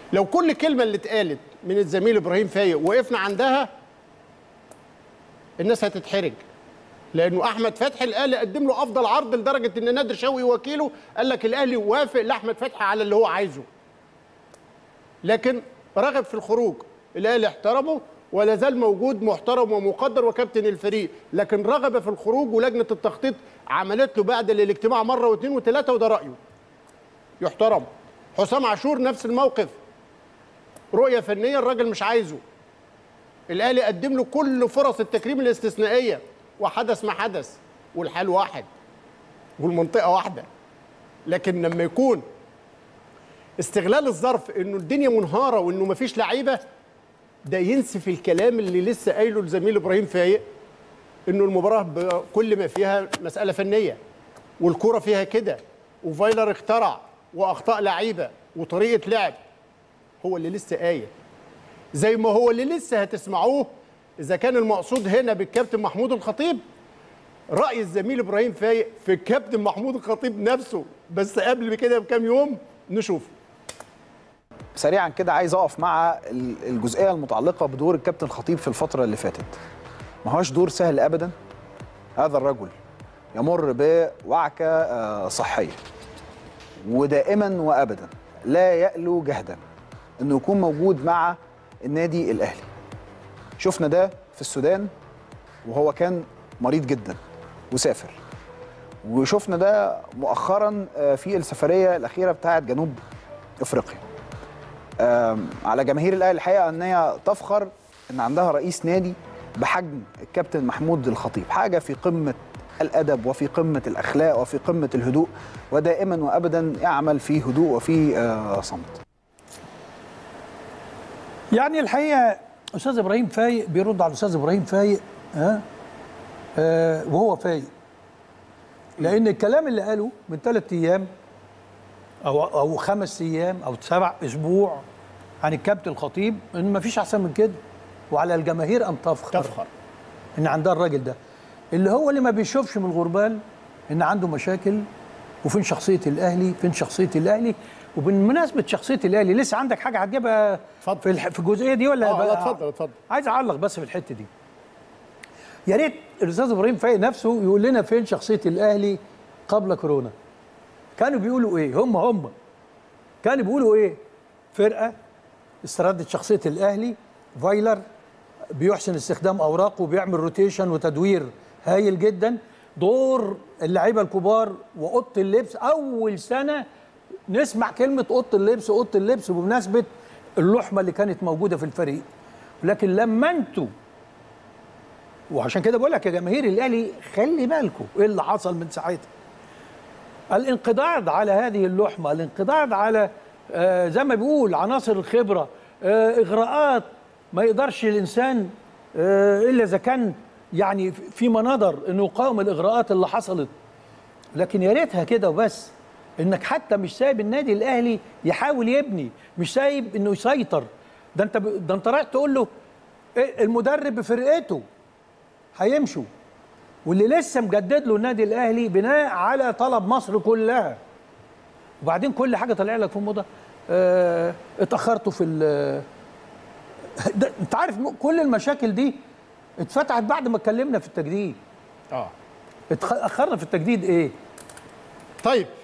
لو كل كلمه اللي اتقالت من الزميل ابراهيم فايق وقفنا عندها الناس هتتحرج لانه احمد فتحي الاهلي قدم له افضل عرض لدرجه ان نادر شوقي وكيله قال لك الاهلي وافق لاحمد فتحي على اللي هو عايزه لكن رغب في الخروج الاهلي احترمه ولا زال موجود محترم ومقدر وكابتن الفريق لكن رغب في الخروج ولجنه التخطيط عملت له بعد الاجتماع مره واثنين وثلاثه وده رايه يحترم حسام عاشور نفس الموقف رؤيه فنيه الراجل مش عايزه الاهلي قدم له كل فرص التكريم الاستثنائيه وحدث ما حدث والحال واحد والمنطقه واحده لكن لما يكون استغلال الظرف انه الدنيا منهاره وانه مفيش لعيبه ده ينسف الكلام اللي لسه قايله الزميل ابراهيم فايق انه المباراه بكل ما فيها مساله فنيه والكره فيها كده وفايلر اخترع واخطاء لعيبه وطريقه لعب هو اللي لسه قايل زي ما هو اللي لسه هتسمعوه اذا كان المقصود هنا بالكابتن محمود الخطيب راي الزميل ابراهيم فايق في الكابتن محمود الخطيب نفسه بس قبل كده بكام يوم نشوف سريعا كده عايز اقف مع الجزئيه المتعلقه بدور الكابتن الخطيب في الفتره اللي فاتت ما هوش دور سهل ابدا هذا الرجل يمر بوعكه صحيه ودائما وابدا لا يألو جهدا انه يكون موجود مع النادي الاهلي شفنا ده في السودان وهو كان مريض جدا وسافر وشفنا ده مؤخرا في السفريه الاخيره بتاعه جنوب افريقيا على جماهير الاهلي الحقيقه ان هي تفخر ان عندها رئيس نادي بحجم الكابتن محمود الخطيب حاجه في قمه الادب وفي قمه الاخلاق وفي قمه الهدوء ودائما وابدا يعمل في هدوء وفي صمت يعني الحقيقه استاذ ابراهيم فايق بيرد على الاستاذ ابراهيم فايق ها آه وهو فايق لان الكلام اللي قاله من ثلاث ايام او او خمس ايام او سبع اسبوع عن الكابتن الخطيب ان ما فيش احسن من كده وعلى الجماهير ان تفخر تفخر ان عندها الراجل ده اللي هو اللي ما بيشوفش من الغربال ان عنده مشاكل وفين شخصيه الاهلي فين شخصيه الاهلي وبمناسبه شخصيه الاهلي لسه عندك حاجه هتجيبها اتفضل. في الح... في الجزئيه دي ولا اه بقى- لا اتفضل اتفضل عايز اعلق بس في الحته دي يا ريت الاستاذ ابراهيم فايق نفسه يقول لنا فين شخصيه الاهلي قبل كورونا كانوا بيقولوا ايه هم هم كانوا بيقولوا ايه فرقه استردت شخصيه الاهلي فايلر بيحسن استخدام اوراقه وبيعمل روتيشن وتدوير هايل جدا دور اللعيبه الكبار واوضه اللبس اول سنه نسمع كلمه اوضه اللبس اوضه اللبس بمناسبه اللحمه اللي كانت موجوده في الفريق لكن لما انتوا وعشان كده بقول لك يا جماهير الاهلي خلي بالكم ايه اللي حصل من ساعتها الانقضاض على هذه اللحمه الانقضاض على آه زي ما بيقول عناصر الخبره آه اغراءات ما يقدرش الانسان آه الا اذا كان يعني في مناظر انه يقاوم الاغراءات اللي حصلت لكن يا ريتها كده وبس انك حتى مش سايب النادي الاهلي يحاول يبني مش سايب انه يسيطر ده انت ب... ده انت رايح تقول له إيه المدرب بفرقته هيمشوا واللي لسه مجدد له النادي الاهلي بناء على طلب مصر كلها وبعدين كل حاجه طالع لك في موضه اه اتاخرتوا في ال- ده انت عارف م- كل المشاكل دي اتفتحت بعد ما اتكلمنا في التجديد اه اتاخرنا في التجديد ايه طيب